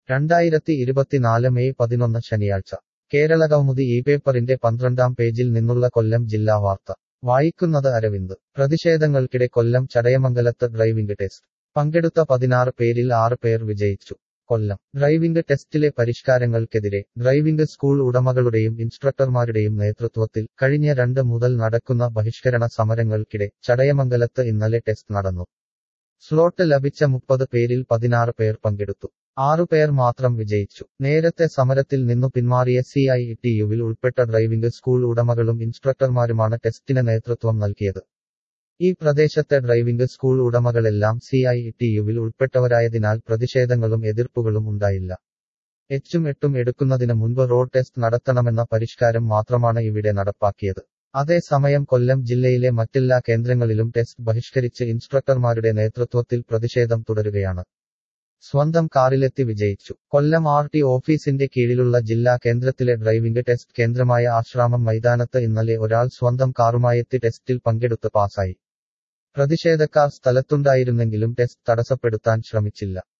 രണ്ടായിരത്തി ഇരുപത്തിനാല് മെയ് പതിനൊന്ന് ശനിയാഴ്ച കേരള കൗമുദി ഈ പേപ്പറിന്റെ പന്ത്രണ്ടാം പേജിൽ നിന്നുള്ള കൊല്ലം ജില്ലാ വാർത്ത വായിക്കുന്നത് അരവിന്ദ് പ്രതിഷേധങ്ങൾക്കിടെ കൊല്ലം ചടയമംഗലത്ത് ഡ്രൈവിംഗ് ടെസ്റ്റ് പങ്കെടുത്ത പതിനാറ് പേരിൽ ആറ് പേർ വിജയിച്ചു കൊല്ലം ഡ്രൈവിംഗ് ടെസ്റ്റിലെ പരിഷ്കാരങ്ങൾക്കെതിരെ ഡ്രൈവിംഗ് സ്കൂൾ ഉടമകളുടെയും ഇൻസ്ട്രക്ടർമാരുടെയും നേതൃത്വത്തിൽ കഴിഞ്ഞ രണ്ട് മുതൽ നടക്കുന്ന ബഹിഷ്കരണ സമരങ്ങൾക്കിടെ ചടയമംഗലത്ത് ഇന്നലെ ടെസ്റ്റ് നടന്നു സ്ലോട്ട് ലഭിച്ച മുപ്പത് പേരിൽ പതിനാറ് പേർ പങ്കെടുത്തു ആറുപേർ മാത്രം വിജയിച്ചു നേരത്തെ സമരത്തിൽ നിന്നു പിന്മാറിയ സി ഐ ടി യുവിൽ ഉൾപ്പെട്ട ഡ്രൈവിംഗ് സ്കൂൾ ഉടമകളും ഇൻസ്ട്രക്ടർമാരുമാണ് ടെസ്റ്റിന് നേതൃത്വം നൽകിയത് ഈ പ്രദേശത്തെ ഡ്രൈവിംഗ് സ്കൂൾ ഉടമകളെല്ലാം സി ഐ ടി യുവിൽ ഉൾപ്പെട്ടവരായതിനാൽ പ്രതിഷേധങ്ങളും എതിർപ്പുകളും ഉണ്ടായില്ല എച്ചും എട്ടും എടുക്കുന്നതിന് മുൻപ് റോഡ് ടെസ്റ്റ് നടത്തണമെന്ന പരിഷ്കാരം മാത്രമാണ് ഇവിടെ നടപ്പാക്കിയത് അതേസമയം കൊല്ലം ജില്ലയിലെ മറ്റെല്ലാ കേന്ദ്രങ്ങളിലും ടെസ്റ്റ് ബഹിഷ്കരിച്ച് ഇൻസ്ട്രക്ടർമാരുടെ നേതൃത്വത്തിൽ പ്രതിഷേധം തുടരുകയാണ് സ്വന്തം കാറിലെത്തി വിജയിച്ചു കൊല്ലം ആർ ടി ഓഫീസിന്റെ കീഴിലുള്ള ജില്ലാ കേന്ദ്രത്തിലെ ഡ്രൈവിംഗ് ടെസ്റ്റ് കേന്ദ്രമായ ആശ്രാമം മൈതാനത്ത് ഇന്നലെ ഒരാൾ സ്വന്തം കാറുമായെത്തി ടെസ്റ്റിൽ പങ്കെടുത്ത് പാസായി പ്രതിഷേധക്കാർ സ്ഥലത്തുണ്ടായിരുന്നെങ്കിലും ടെസ്റ്റ് തടസ്സപ്പെടുത്താൻ ശ്രമിച്ചില്ല